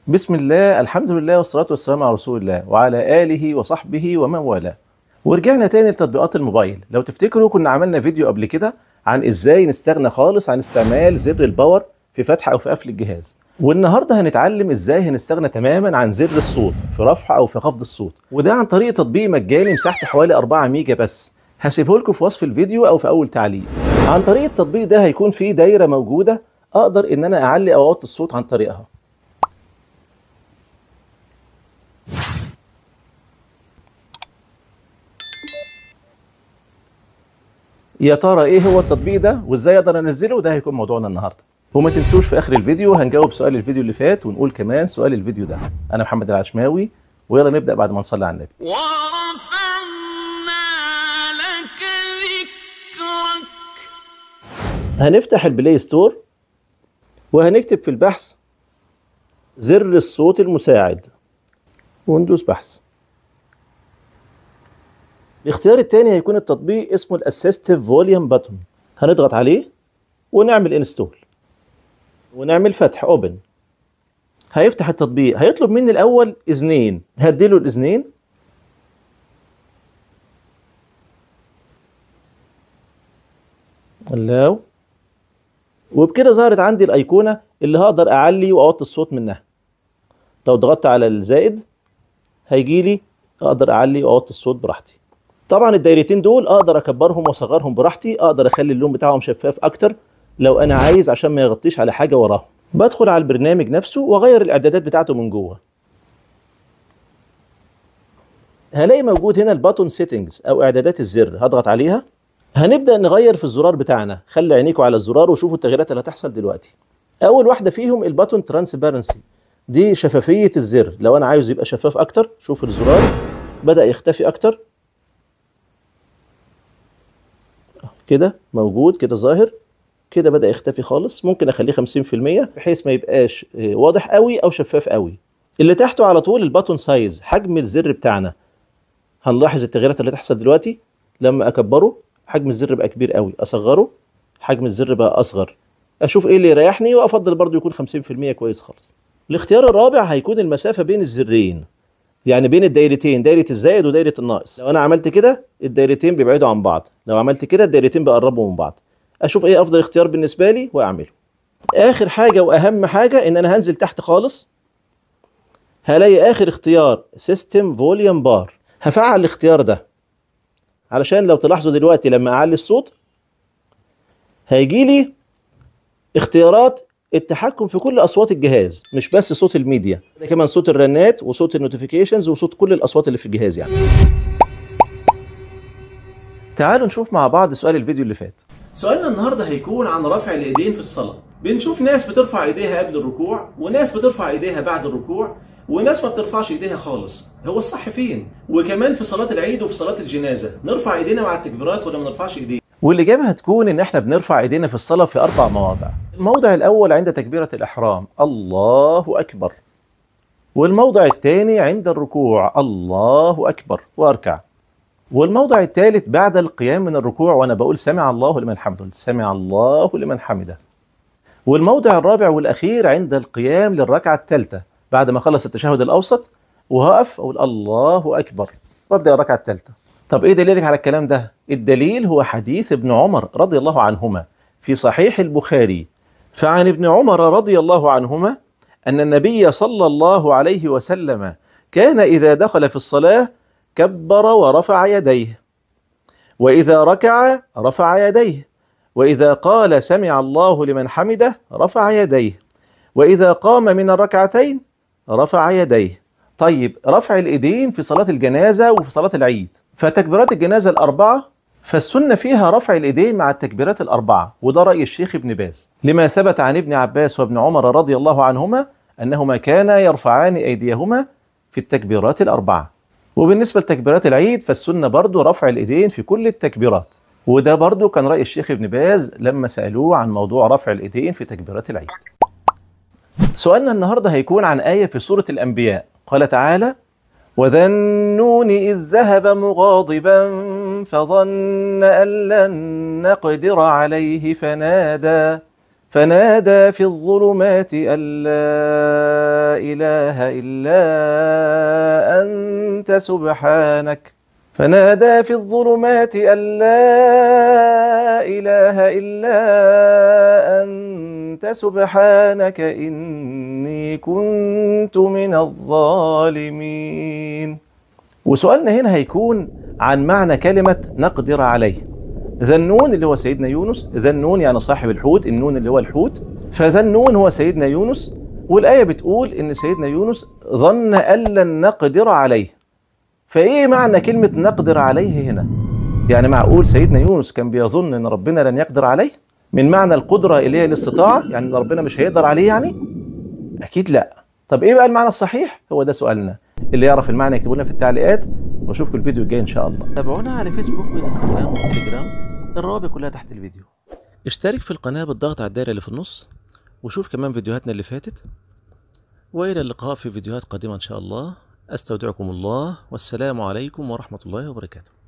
بسم الله الحمد لله والصلاة والسلام على رسول الله وعلى آله وصحبه ومن والاه ورجعنا تاني لتطبيقات الموبايل لو تفتكروا كنا عملنا فيديو قبل كده عن ازاي نستغنى خالص عن استعمال زر الباور في فتح او في قفل الجهاز والنهارده هنتعلم ازاي هنستغنى تماما عن زر الصوت في رفع او في خفض الصوت وده عن طريق تطبيق مجاني مساحته حوالي 4 ميجا بس هسيبه لكم في وصف الفيديو او في اول تعليق عن طريق التطبيق ده هيكون فيه دايره موجوده اقدر ان انا اعلي او اوطي الصوت عن طريقها يا ترى ايه هو التطبيق ده وازاي اقدر انزله ده هيكون موضوعنا النهارده وما تنسوش في اخر الفيديو هنجاوب سؤال الفيديو اللي فات ونقول كمان سؤال الفيديو ده انا محمد العشماوي ويلا نبدا بعد ما نصلي على النبي ورفعنا لك ذكرك هنفتح البلاي ستور وهنكتب في البحث زر الصوت المساعد وندوس بحث الاختيار الثاني هيكون التطبيق اسمه الاسيستيف فوليوم باتون هنضغط عليه ونعمل انستول ونعمل فتح اوبن هيفتح التطبيق هيطلب مني الاول اذنين هديله الاذنين allow وبكده ظهرت عندي الايقونه اللي هقدر اعلي واوطي الصوت منها لو ضغطت على الزائد هيجي لي اقدر اعلي واوطي الصوت براحتي طبعا الدايرتين دول اقدر اكبرهم واصغرهم براحتي اقدر اخلي اللون بتاعهم شفاف اكتر لو انا عايز عشان ما يغطيش على حاجه وراهم بدخل على البرنامج نفسه واغير الاعدادات بتاعته من جوه هلاقي موجود هنا الباتون سيتنجز او اعدادات الزر هضغط عليها هنبدا نغير في الزرار بتاعنا خلي عينيكم على الزرار وشوفوا التغييرات اللي هتحصل دلوقتي اول واحده فيهم الباتون ترانسبيرنسي دي شفافيه الزر لو انا عايز يبقى شفاف اكتر شوف الزرار بدا يختفي اكتر كده موجود كده ظاهر كده بدا يختفي خالص ممكن اخليه 50% بحيث ما يبقاش آه، واضح قوي او شفاف قوي اللي تحته على طول الباتون سايز حجم الزر بتاعنا هنلاحظ التغييرات اللي تحصل دلوقتي لما اكبره حجم الزر بقى كبير قوي اصغره حجم الزر بقى اصغر اشوف ايه اللي يريحني وافضل برضو يكون 50% كويس خالص الاختيار الرابع هيكون المسافه بين الزرين يعني بين الدايرتين دايره الزائد ودايره الناقص لو انا عملت كده الدايرتين بيبعدوا عن بعض لو عملت كده الدايرتين بيقربوا من بعض اشوف ايه افضل اختيار بالنسبه لي واعمله اخر حاجه واهم حاجه ان انا هنزل تحت خالص هلاقي اخر اختيار سيستم فوليوم بار هفعل الاختيار ده علشان لو تلاحظوا دلوقتي لما اعلي الصوت هيجي لي اختيارات التحكم في كل اصوات الجهاز مش بس صوت الميديا ده كمان صوت الرنات وصوت النوتيفيكيشنز وصوت كل الاصوات اللي في الجهاز يعني تعالوا نشوف مع بعض سؤال الفيديو اللي فات سؤالنا النهارده هيكون عن رفع الايدين في الصلاه بنشوف ناس بترفع ايديها قبل الركوع وناس بترفع ايديها بعد الركوع وناس ما بترفعش ايديها خالص هو الصح فين وكمان في صلاه العيد وفي صلاه الجنازه نرفع ايدينا مع التكبيرات ولا ما نرفعش ايدينا والاجابه هتكون ان احنا بنرفع ايدينا في الصلاه في اربع مواضع الموضع الاول عند تكبيره الاحرام الله اكبر والموضع الثاني عند الركوع الله اكبر واركع والموضع الثالث بعد القيام من الركوع وانا بقول سمع الله لمن حمده سمع الله لمن حمده والموضع الرابع والاخير عند القيام للركعه الثالثه بعد ما خلص التشهد الاوسط وهقف اقول الله اكبر وابدا الركعه الثالثه طب ايه دليلك على الكلام ده الدليل هو حديث ابن عمر رضي الله عنهما في صحيح البخاري فعن ابن عمر رضي الله عنهما ان النبي صلى الله عليه وسلم كان اذا دخل في الصلاه كبر ورفع يديه واذا ركع رفع يديه واذا قال سمع الله لمن حمده رفع يديه واذا قام من الركعتين رفع يديه طيب رفع الايدين في صلاه الجنازه وفي صلاه العيد فتكبيرات الجنازه الاربعه فالسنه فيها رفع الايدين مع التكبيرات الاربعه وده راي الشيخ ابن باز لما ثبت عن ابن عباس وابن عمر رضي الله عنهما انهما كانا يرفعان ايديهما في التكبيرات الاربعه وبالنسبه لتكبيرات العيد فالسنه برضو رفع الايدين في كل التكبيرات وده برضو كان راي الشيخ ابن باز لما سالوه عن موضوع رفع الايدين في تكبيرات العيد سؤالنا النهارده هيكون عن آية في سورة الأنبياء قال تعالى وذا النون إذ ذهب مغاضبا فظن أن لن نقدر عليه فنادى فنادى في الظلمات أن لا إله إلا أنت سبحانك فنادى في الظلمات أن لا إله إلا أنت سبحانك إني كنت من الظالمين وسؤالنا هنا هيكون عن معنى كلمة نقدر عليه ذنون اللي هو سيدنا يونس ذنون يعني صاحب الحوت النون اللي هو الحوت فذنون هو سيدنا يونس والآية بتقول إن سيدنا يونس ظن أن لن نقدر عليه فإيه معنى كلمة نقدر عليه هنا يعني معقول سيدنا يونس كان بيظن إن ربنا لن يقدر عليه من معنى القدرة اللي هي الاستطاعة يعني إن ربنا مش هيقدر عليه يعني أكيد لا طب إيه بقى المعنى الصحيح هو ده سؤالنا اللي يعرف المعنى يكتبوا لنا في التعليقات واشوفكم الفيديو الجاي ان شاء الله تابعونا على فيسبوك وانستغرام وتليجرام الروابط كلها تحت الفيديو اشترك في القناة بالضغط على الدائرة اللي في النص وشوف كمان فيديوهاتنا اللي فاتت وإلى اللقاء في فيديوهات قادمة إن شاء الله أستودعكم الله والسلام عليكم ورحمة الله وبركاته